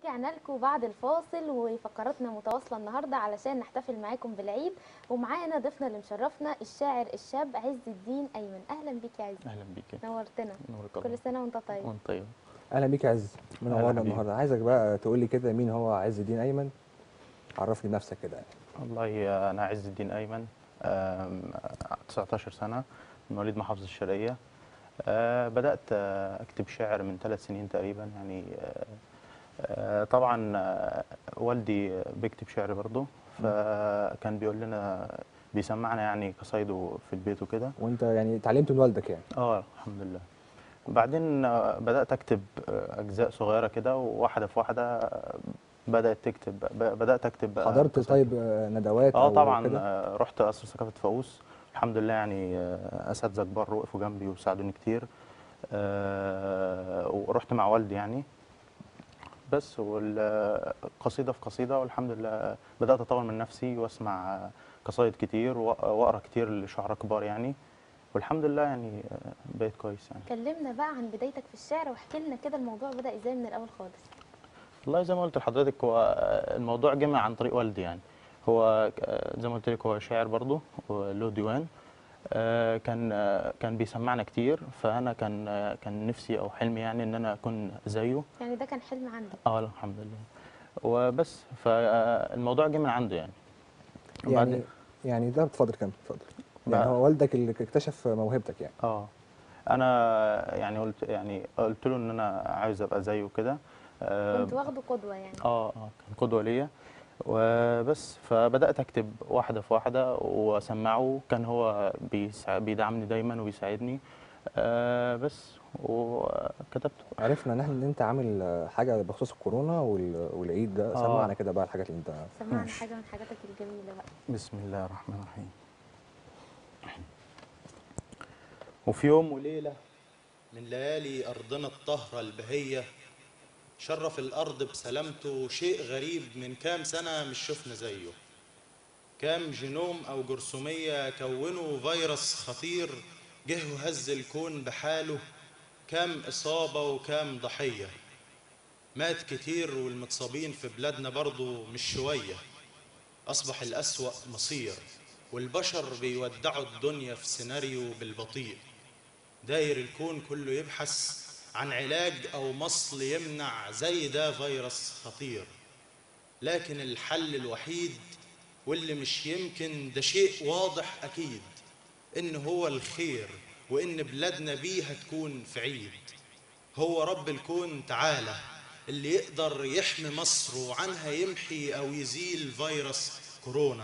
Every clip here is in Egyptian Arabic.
ورجعنا لكم بعد الفاصل وفقراتنا متواصله النهارده علشان نحتفل معاكم بالعيد ومعانا ضيفنا اللي مشرفنا الشاعر الشاب عز الدين ايمن اهلا بيك يا عز اهلا بيك نورتنا نورك كل الله سنه وانت طيب وانت طيب اهلا بيك يا عز أهلا منورنا حبيبي. النهارده عايزك بقى تقول لي كده مين هو عز الدين ايمن عرفني بنفسك كده يعني. والله انا عز الدين ايمن آم، 19 سنه من مواليد محافظه الشرقيه آه، بدات آه، اكتب شعر من ثلاث سنين تقريبا يعني آه، آه، طبعا آه، والدي بيكتب شعر برضه فكان بيقول لنا بيسمعنا يعني قصايده في البيت وكده وانت يعني اتعلمت من والدك يعني اه الحمد لله بعدين آه، بدأت أكتب آه، أجزاء صغيرة كده وواحدة في واحدة آه، بدأت تكتب ب- بدأت أكتب بقى حضرت قصص طيب كتير. آه، ندوات اه أو طبعا كده؟ آه، رحت قصر ثقافة فاقوس الحمد لله يعني آه، أساتذة كبار وقفوا جنبي وساعدوني كتير آه، ورحت مع والدي يعني بس والقصيدة في قصيدة والحمد لله بدأت أطور من نفسي وأسمع آه، قصايد كتير وأ- وأقرأ كتير لشعراء كبار يعني والحمد لله يعني آه، بقيت كويس يعني كلمنا بقى عن بدايتك في الشعر واحكي لنا كده الموضوع بدا ازاي من الاول خالص والله زي ما قلت لحضرتك هو الموضوع جمع عن طريق والدي يعني هو آه، زي ما قلت لك هو شاعر برضه وله ديوان آه، كان آه، كان بيسمعنا كتير فانا كان آه، كان نفسي او حلمي يعني ان انا اكون زيه يعني ده كان حلم عندك اه الحمد لله وبس فالموضوع جه من عنده يعني يعني وبعدين- يعني ده اتفضل كمل اتفضل بقى- يعني هو والدك اللي اكتشف موهبتك يعني اه انا يعني قلت يعني قلت له ان انا عايز ابقى زيه كده آه، كنت واخده قدوه يعني اه اه كان قدوه ليا وبس فبدات اكتب واحده في واحده واسمعه كان هو بيسع... بيدعمني دايما وبيساعدني آه بس وكتبت عرفنا ان احنا ان انت عامل آه، حاجه بخصوص الكورونا وال- والعيد ده آه. سمعنا كده بقى الحاجات اللي انت سمعنا ماشي. حاجه من حاجاتك الجميله بقى بسم الله الرحمن الرحيم وفي يوم وليله من ليالي أرضنا الطهرة البهية شرف الأرض بسلامته شيء غريب من كام سنة مش شفنا زيه كام جينوم أو جرثومية كونوا فيروس خطير جه وهز الكون بحاله كام إصابة وكام ضحية مات كتير والمتصابين في بلادنا برضو مش شوية أصبح الأسوأ مصير والبشر بيودعوا الدنيا في سيناريو بالبطيء داير الكون كله يبحث عن علاج أو مصل يمنع زي ده فيروس خطير لكن الحل الوحيد واللي مش يمكن ده شيء واضح أكيد إن هو الخير وإن بلادنا بيه هتكون في عيد هو رب الكون تعالى اللي يقدر يحمي مصر وعنها يمحي أو يزيل فيروس كورونا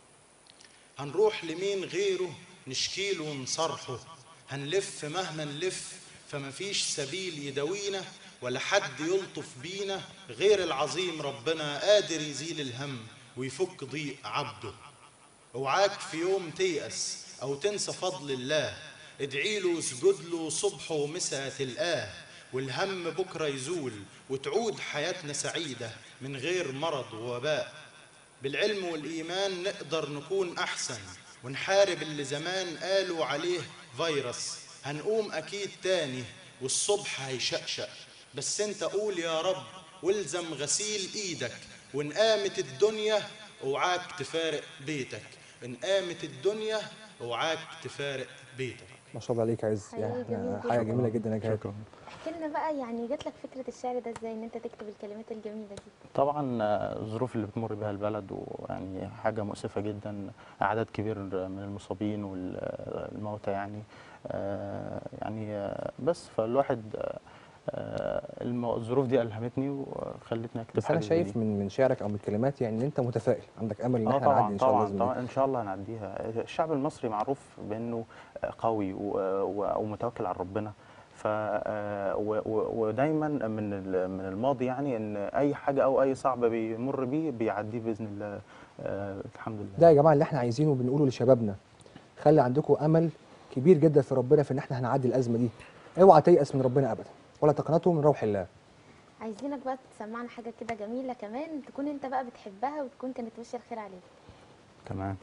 هنروح لمين غيره نشكيله ونصرحه هنلف مهما نلف فمفيش سبيل يداوينا ولا حد يلطف بينا غير العظيم ربنا قادر يزيل الهم ويفك ضيق عبده اوعاك في يوم تيأس او تنسى فضل الله ادعي له واسجد له صبح ومساء تلقاه والهم بكره يزول وتعود حياتنا سعيده من غير مرض ووباء بالعلم والإيمان نقدر نكون أحسن ونحارب اللي زمان قالوا عليه فيروس هنقوم أكيد تاني والصبح هيشقشق بس انت قول يا رب والزم غسيل ايدك وان قامت الدنيا اوعاك تفارق بيتك ان قامت الدنيا اوعاك تفارق بيتك ما شاء الله عليك يا عز حقيقي يعني جميل إحنا حاجه جدا. جميله جدا يا جهاد شكرا احكي لنا بقى يعني جات لك فكره الشعر ده ازاي ان انت تكتب الكلمات الجميله دي طبعا آه، الظروف اللي بتمر بها البلد ويعني حاجه مؤسفه جدا اعداد كبير من المصابين والموتى يعني آه، يعني آه، بس فالواحد آه، آه، المو- الظروف دي الهمتني وخلتني اكتب بس انا حاجة زي شايف دي. من من شعرك او من الكلمات يعني ان انت متفائل عندك امل ان اه احنا نعدي طبعا ان شاء الله طبعا بإذن طبعا ان شاء الله هنعديها الشعب المصري معروف بانه قوي و- و- ومتوكل على ربنا ف آه، و- و- ودايما من ال- من الماضي يعني ان اي حاجه او اي صعب بيمر بيه بيعديه باذن الله آه، الحمد لله ده يا جماعه اللي احنا عايزينه بنقوله لشبابنا خلي عندكم امل كبير جدا في ربنا في ان احنا هنعدي الازمه دي اوعى تيأس من ربنا ابدا ولا تقنطوا من روح الله عايزينك بقى تسمعنا حاجه كده جميله كمان تكون انت بقى بتحبها وتكون كانت وش الخير عليك تمام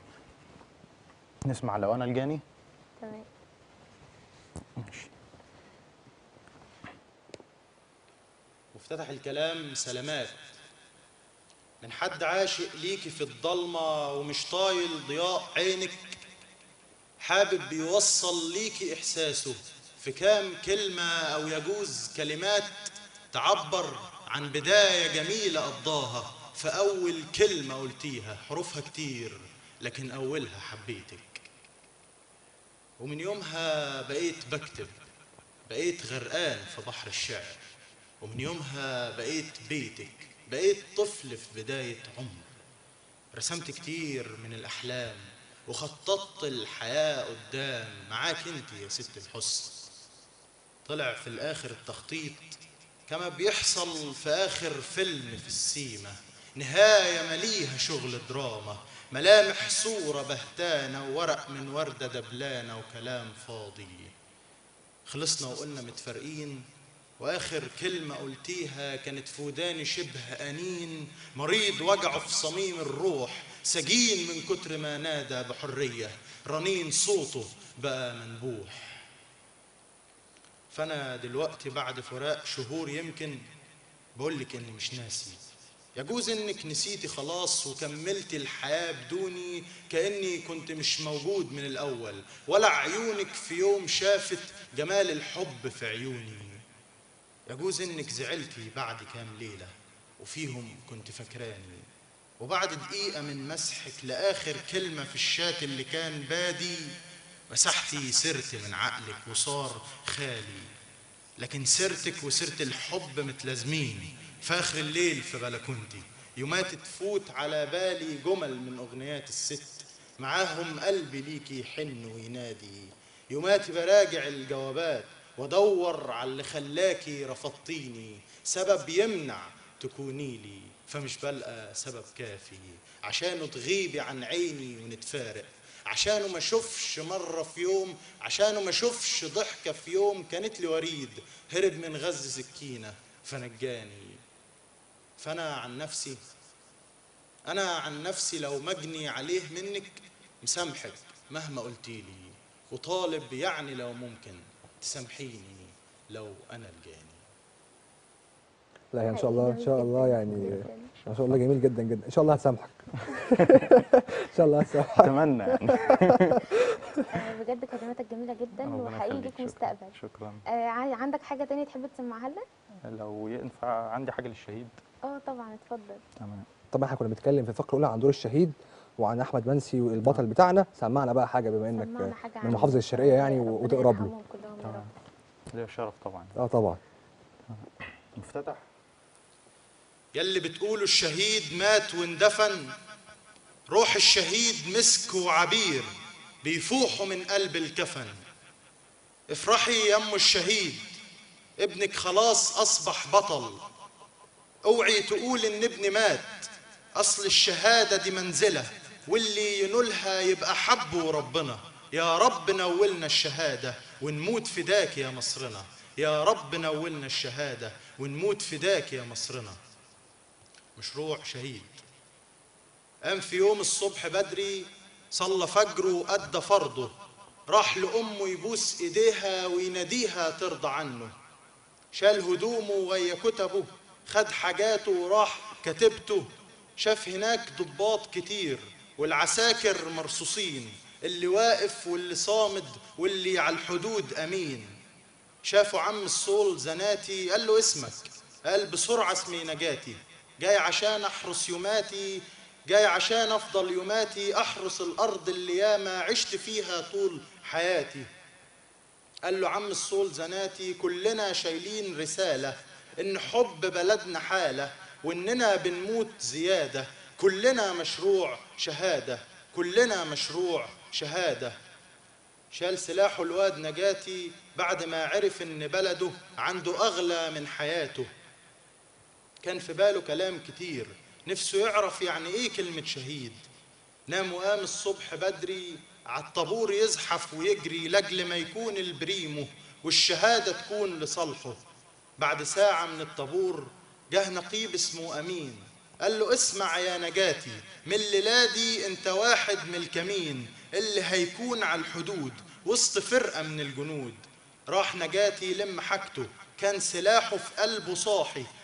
نسمع لو انا الجاني تمام ماشي وافتتح الكلام سلامات من حد عاشق ليكي في الضلمة ومش طايل ضياء عينك حابب بيوصل ليكي إحساسه في كام كلمة أو يجوز كلمات تعبر عن بداية جميلة قضاها في أول كلمة قلتيها حروفها كتير لكن أولها حبيتك ومن يومها بقيت بكتب بقيت غرقان في بحر الشعر ومن يومها بقيت بيتك بقيت طفل في بداية عمر رسمت كتير من الأحلام وخططت الحياة قدام معاك انت يا ست الحسن طلع في الآخر التخطيط كما بيحصل في آخر فيلم في السيما نهاية مليها شغل دراما ملامح صورة بهتانة وورق من وردة دبلانة وكلام فاضي خلصنا وقلنا متفارقين واخر كلمة قلتيها كانت في وداني شبه انين مريض وجعه في صميم الروح سجين من كتر ما نادى بحرية رنين صوته بقى منبوح فانا دلوقتي بعد فراق شهور يمكن بقولك اني مش ناسي يجوز انك نسيتي خلاص وكملتي الحياة بدوني كأني كنت مش موجود من الاول ولا عيونك في يوم شافت جمال الحب في عيوني يجوز انك زعلتي بعد كام ليلة وفيهم كنت فاكراني وبعد دقيقة من مسحك لآخر كلمة في الشات اللي كان بادي مسحتي سرت من عقلك وصار خالي لكن سيرتك وسيرة الحب متلازمين في آخر الليل في بلكونتي يومات تفوت على بالي جمل من أغنيات الست معاهم قلبي ليكي يحن وينادي يوماتي براجع الجوابات وادور على اللي خلاكي رفضتيني سبب يمنع تكوني لي فمش بلقى سبب كافي عشانه تغيبي عن عيني ونتفارق عشانه ما شوفش مرة في يوم عشانه ما شوفش ضحكة في يوم كانت لي وريد هرب من غز سكينة فنجاني فأنا عن نفسي أنا عن نفسي لو مجني عليه منك مسامحك مهما قلتيلي وطالب يعني لو ممكن تسامحيني لو أنا الجاني لا يعني ان شاء الله ان شاء الله يعني جداً. ما شاء الله جميل جدا جدا ان شاء الله هتسامحك ان شاء الله هتسامحك اتمنى يعني آه، بجد كلماتك جميله جدا ربنا وحقيقي يخليك، ليك شكراً. مستقبل شكرا آه، ع- عندك حاجه تانية تحب تسمعها لنا لو ينفع عندي حاجه للشهيد اه طبعا اتفضل تمام طبعا احنا كنا بنتكلم في الفقره الاولى عن دور الشهيد وعن احمد منسي البطل بتاعنا سمعنا بقى حاجه بما انك سمعنا حاجه من عنه. المحافظه الشرقيه يعني ربنا وتقرب له يرحمهم كلهم يا رب. تمام ليا شرف طبعا اه طبعا مفتتح يلي بتقولوا الشهيد مات واندفن روح الشهيد مسك وعبير بيفوحوا من قلب الكفن افرحي يا ام الشهيد ابنك خلاص اصبح بطل اوعي تقول ان ابني مات اصل الشهادة دي منزلة واللي ينولها يبقى حبه ربنا يا رب نولنا الشهادة ونموت فداك يا مصرنا يا رب نولنا الشهادة ونموت فداك يا مصرنا مشروع شهيد قام في يوم الصبح بدري صلى فجره وأدى فرضه راح لأمه يبوس إيديها ويناديها ترضى عنه شال هدومه ويا كتبه خد حاجاته وراح كتبته شاف هناك ضباط كتير والعساكر مرصوصين اللي واقف واللي صامد واللي على الحدود أمين شافوا عم الصول زناتي قال له اسمك قال بسرعة اسمي نجاتي جاي عشان أحرس يوماتي جاي عشان أفضل يوماتي أحرس الأرض اللي ياما عشت فيها طول حياتي قال له عم الصول زناتي كلنا شايلين رسالة إن حب بلدنا حالة وإننا بنموت زيادة كلنا مشروع شهادة كلنا مشروع شهادة شال سلاحه الواد نجاتي بعد ما عرف إن بلده عنده أغلى من حياته كان في باله كلام كتير نفسه يعرف يعني إيه كلمة شهيد نام وقام الصبح بدري عالطابور يزحف ويجري لاجل ما يكون البريمو والشهادة تكون لصالحه بعد ساعة من الطابور جه نقيب اسمه أمين قال له اسمع يا نجاتي من الليلة دي انت واحد من الكمين اللي هيكون على الحدود وسط فرقة من الجنود راح نجاتي لم حاجته كان سلاحه في قلبه صاحي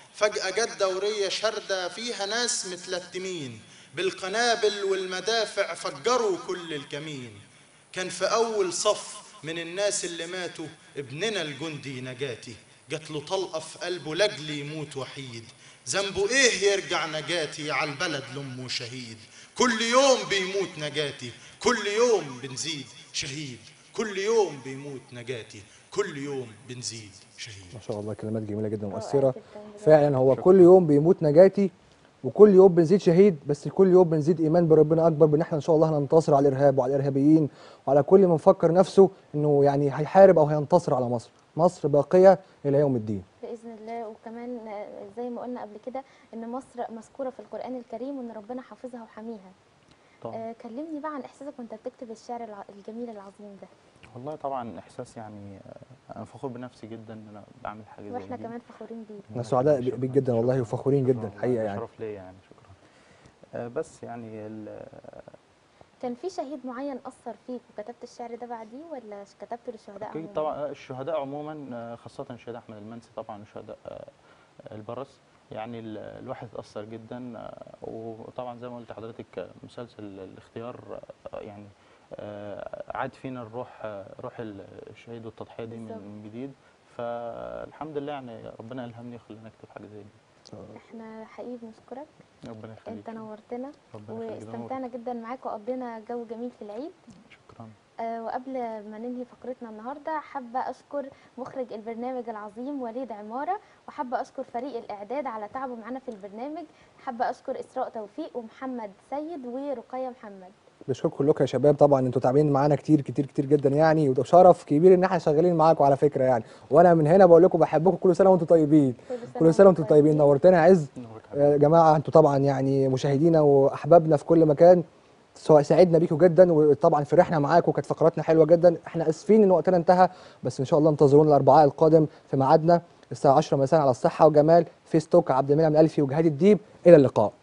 فجأة جت دورية شاردة فيها ناس متلتمين بالقنابل والمدافع فجروا كل الكمين كان في أول صف من الناس اللي ماتوا ابننا الجندي نجاتي جات له طلقة في قلبه لاجل يموت وحيد ذنبه ايه يرجع نجاتي على البلد لأمه شهيد كل يوم بيموت نجاتي كل يوم بنزيد شهيد كل يوم بيموت نجاتي كل يوم بنزيد شهيد ما شاء الله كلمات جميله جدا رائع ومؤثره جداً بجد. فعلا هو كل يوم بيموت نجاتي وكل يوم بنزيد شهيد بس كل يوم بنزيد ايمان بربنا اكبر بان احنا ان شاء الله هننتصر على الارهاب وعلى الارهابيين وعلى كل من فكر نفسه انه يعني هيحارب او هينتصر على مصر مصر باقيه الى يوم الدين باذن الله وكمان آه، زي ما قلنا قبل كده ان مصر مذكوره في القران الكريم وان ربنا حافظها وحاميها طبعا آه كلمني بقى عن احساسك وانت بتكتب الشعر الع- الجميل العظيم ده والله طبعا احساس يعني آه، انا فخور بنفسي جدا ان انا بعمل حاجه زي واحنا دي كمان فخورين بيك احنا سعداء شكراً، بيك جدا والله شكراً. وفخورين جدا والله حقيقه ده يعني شرف ليا يعني شكرا آه، بس يعني ال- كان في شهيد معين اثر فيك وكتبت الشعر ده بعديه ولا كتبته للشهداء اكيد عموماً؟ طبعا الشهداء عموما آه، خاصه الشهيد احمد المنسي طبعا وشهداء آه، البرص يعني ال- الواحد اتاثر جدا آه، وطبعا زي ما قلت لحضرتك آه، مسلسل الاختيار آه، يعني آه، عاد فينا الروح آه، روح ال- الشهيد والتضحيه دي بالظبط. من جديد فالحمد لله يعني ربنا الهمني وخلاني اكتب حاجه زي دي احنا حقيقي بنشكرك ربنا يخليك انت نورتنا ربنا يخليك ده نور. واستمتعنا جدا معاك وقضينا جو جميل في العيد شكرا آه، وقبل ما ننهي فقرتنا النهارده حابه اشكر مخرج البرنامج العظيم وليد عماره وحابه اشكر فريق الاعداد على تعبه معانا في البرنامج حابه اشكر اسراء توفيق ومحمد سيد ورقيه محمد بشكركم كلكم يا شباب طبعا انتوا تعبانين معانا كتير كتير كتير جدا يعني وده شرف كبير ان احنا شغالين معاكم على فكره يعني وانا من هنا بقول لكم بحبكم كل سنه وانتم طيبين كل سنه وانتم طيبين نورتنا يا عز نورك حبيبي. يا جماعه انتوا طبعا يعني مشاهدينا واحبابنا في كل مكان سواء سعدنا بيكم جدا وطبعا فرحنا معاكم وكانت فقراتنا حلوه جدا احنا اسفين ان وقتنا انتهى بس ان شاء الله انتظرونا الاربعاء القادم في ميعادنا الساعه 10 مساء على الصحه وجمال فيستوك عبد المنعم الالفي وجهاد الديب الى اللقاء